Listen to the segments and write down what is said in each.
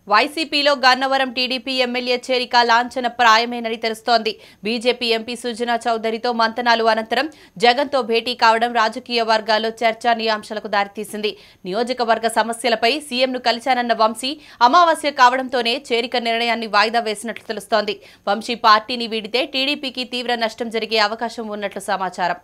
వైసీపీలో Gannavaram TDP MLA చేరిక లాంఛన ప్రాయమేనని తెలుస్తోంది బీజేపీ ఎంపీ సుజనా చౌదరితో మంతనాలు అనంతరం జగన్తో భేటీ కావడం రాజకీయ వర్గాల్లో చర్చానీయాంశాలకు దారితీసింది నియోజకవర్గ సమస్యలపై సీఎంను కలిశానన్న వంశీ అమావాస్య కావడంతోనే చేరిక నిర్ణయాన్ని వాయిదా వేసినట్లు తెలుస్తోంది వంశీ పార్టీని వీడితే టీడీపీకి తీవ్ర నష్టం జరిగే అవకాశం ఉన్నట్లు సమాచారం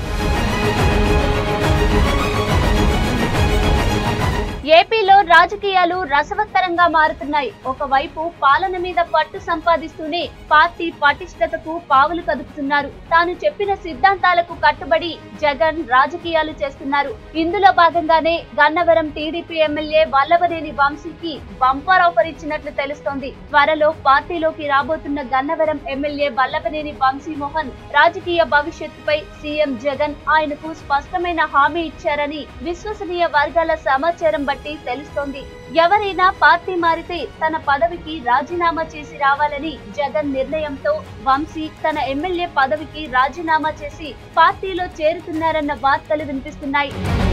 ఏపీలో రాజకీయాలు రసవత్తరంగా మారుతున్నాయి ఒకవైపు పాలన మీద పట్టు సంపాదిస్తూనే పార్టీ పటిష్టతకు పావులు కదుపుతున్నారు తాను చెప్పిన సిద్ధాంతాలకు కట్టుబడి జగన్ రాజకీయాలు చేస్తున్నారు ఇందులో భాగంగానే గన్నవరం టీడీపీ ఎమ్మెల్యే వల్లభనేని వంశీకి బంపర్ ఆఫర్ ఇచ్చినట్లు తెలుస్తోంది త్వరలో పార్టీలోకి రాబోతున్న గన్నవరం ఎమ్మెల్యే వల్లభనేని వంశీ మోహన్ రాజకీయ భవిష్యత్తుపై సీఎం జగన్ ఆయనకు స్పష్టమైన హామీ ఇచ్చారని విశ్వసనీయ వర్గాల సమాచారం బట్టి తెలుస్తోంది ఎవరైనా పార్టీ మారితే తన పదవికి రాజీనామా చేసి రావాలని జగన్ నిర్ణయంతో వంశీ తన ఎమ్మెల్యే పదవికి రాజీనామా చేసి పార్టీలో చేరుతున్నారన్న వార్తలు వినిపిస్తున్నాయి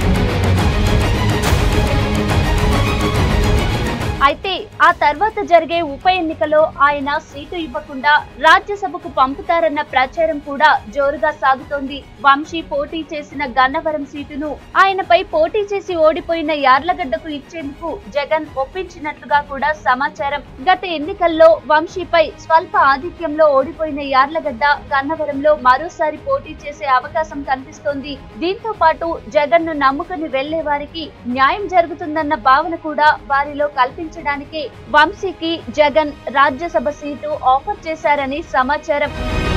అయితే ఆ తర్వాత జరిగే ఉప ఎన్నికలో ఆయన సీటు ఇవ్వకుండా రాజ్యసభకు పంపుతారన్న ప్రచారం కూడా జోరుగా సాగుతోంది వంశీ పోటీ చేసిన గన్నవరం సీటును ఆయనపై పోటీ చేసి ఓడిపోయిన యార్లగడ్డకు ఇచ్చేందుకు జగన్ ఒప్పించినట్లుగా కూడా సమాచారం గత ఎన్నికల్లో వంశీపై స్వల్ప ఆధిక్యంలో ఓడిపోయిన యార్లగడ్డ గన్నవరంలో మరోసారి పోటీ చేసే అవకాశం కనిపిస్తోంది దీంతో పాటు జగన్ ను నమ్ముకుని వెళ్లే వారికి న్యాయం జరుగుతుందన్న భావన కూడా వారిలో కల్పించడానికే వంశీకి జగన్ రాజ్యసభ సీటు ఆఫర్ చేశారని సమాచారం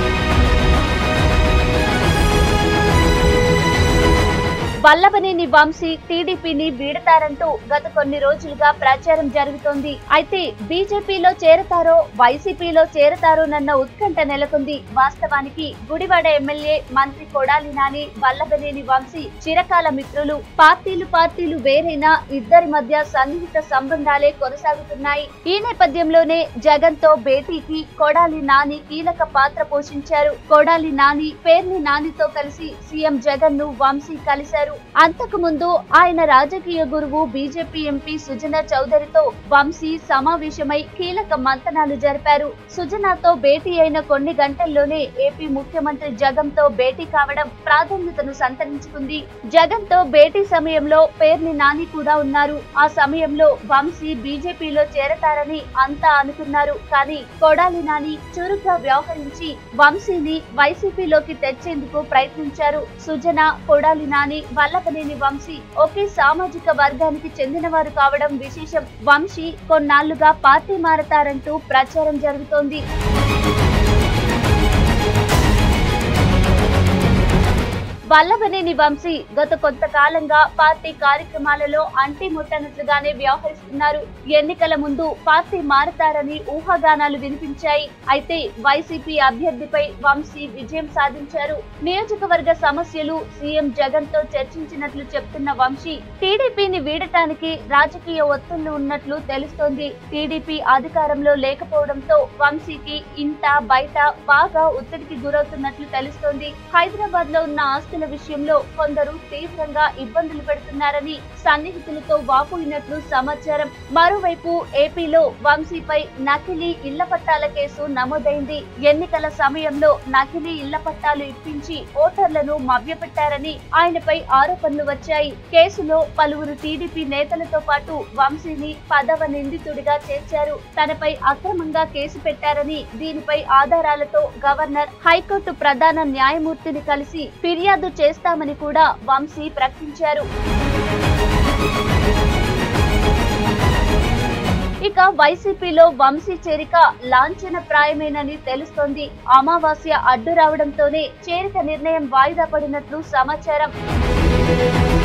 వల్లభనేని వంశీ టీడీపీని వీడతారంటూ గత కొన్ని రోజులుగా ప్రచారం జరుగుతోంది అయితే బీజేపీలో చేరతారో వైసీపీలో చేరతారోనన్న ఉత్కంఠ నెలకొంది వాస్తవానికి గుడివాడ ఎమ్మెల్యే మంత్రి కొడాలి నాని వల్లభనేని వంశీ చిరకాల మిత్రులు పార్టీలు పార్టీలు వేరైనా ఇద్దరి మధ్య సన్నిహిత సంబంధాలే కొనసాగుతున్నాయి ఈ నేపథ్యంలోనే జగన్ తో భేటీకి కొడాలి నాని కీలక పాత్ర పోషించారు కొడాలి నాని పేర్ని నానితో కలిసి సీఎం జగన్ ను వంశీ కలిశారు అంతకు ముందు ఆయన రాజకీయ గురువు బీజేపీ ఎంపీ సుజనా చౌదరితో వంశీ సమావేశమై కీలక మంతనాలు జరిపారు సుజనాతో భేటీ అయిన కొన్ని గంటల్లోనే ఏపీ ముఖ్యమంత్రి జగన్ తో భేటీ కావడం ప్రాధాన్యతను సంతరించుకుంది జగన్ తో భేటీ సమయంలో పేర్ని నాని కూడా ఉన్నారు ఆ సమయంలో వంశీ బీజేపీలో చేరతారని అంతా అనుకున్నారు కానీ కొడాలి నాని చురుగ్గా వ్యవహరించి వంశీని వైసీపీలోకి తెచ్చేందుకు ప్రయత్నించారు సుజన కొడాలి నాని వల్లభనేని వంశీ ఒకే సామాజిక వర్గానికి చెందినవారు కావడం విశేషం వంశీ కొన్నాళ్లుగా పార్టీ మారతారంటూ ప్రచారం జరుగుతోంది వల్లభనేని వంశీ గత కొంతకాలంగా పార్టీ కార్యక్రమాలలో అంటి ముట్టనట్లుగానే వ్యవహరిస్తున్నారు ఎన్నికల ముందు పార్టీ మారతారని ఊహాగానాలు వినిపించాయి అయితే వైసీపీ అభ్యర్థిపై వంశీ విజయం సాధించారు నియోజకవర్గ సమస్యలు సీఎం జగన్ తో చర్చించినట్లు చెప్తున్న వంశీ టీడీపీని వీడటానికి రాజకీయ ఒత్తిళ్లు ఉన్నట్లు తెలుస్తోంది టీడీపీ అధికారంలో లేకపోవడంతో వంశీకి ఇంట బయట బాగా ఒత్తిడికి గురవుతున్నట్లు తెలుస్తోంది హైదరాబాద్ లో ఉన్న ఆస్తుల విషయంలో కొందరు తీవ్రంగా ఇబ్బందులు పెడుతున్నారని సన్నిహితులతో వాపోయినట్లు సమాచారం మరోవైపు ఏపీలో వంశీపై నకిలీ ఇళ్ల పట్టాల కేసు నమోదైంది ఎన్నికల సమయంలో నకిలీ ఇళ్ల పట్టాలు ఇప్పించి ఓటర్లను మభ్యపెట్టారని ఆయనపై ఆరోపణలు వచ్చాయి కేసులో పలువురు టీడీపీ నేతలతో పాటు వంశీని పదవ నిందితుడిగా చేర్చారు తనపై అక్రమంగా కేసు పెట్టారని దీనిపై ఆధారాలతో గవర్నర్ హైకోర్టు ప్రధాన న్యాయమూర్తిని కలిసి ఫిర్యాదు చేస్తామని కూడా వంశీ ప్రకటించారు ఇక వైసీపీలో వంశీ చేరిక లాంఛన ప్రాయమేనని తెలుస్తోంది అమావాస్య అడ్డు రావడంతోనే చేరిక నిర్ణయం వాయిదా పడినట్లు సమాచారం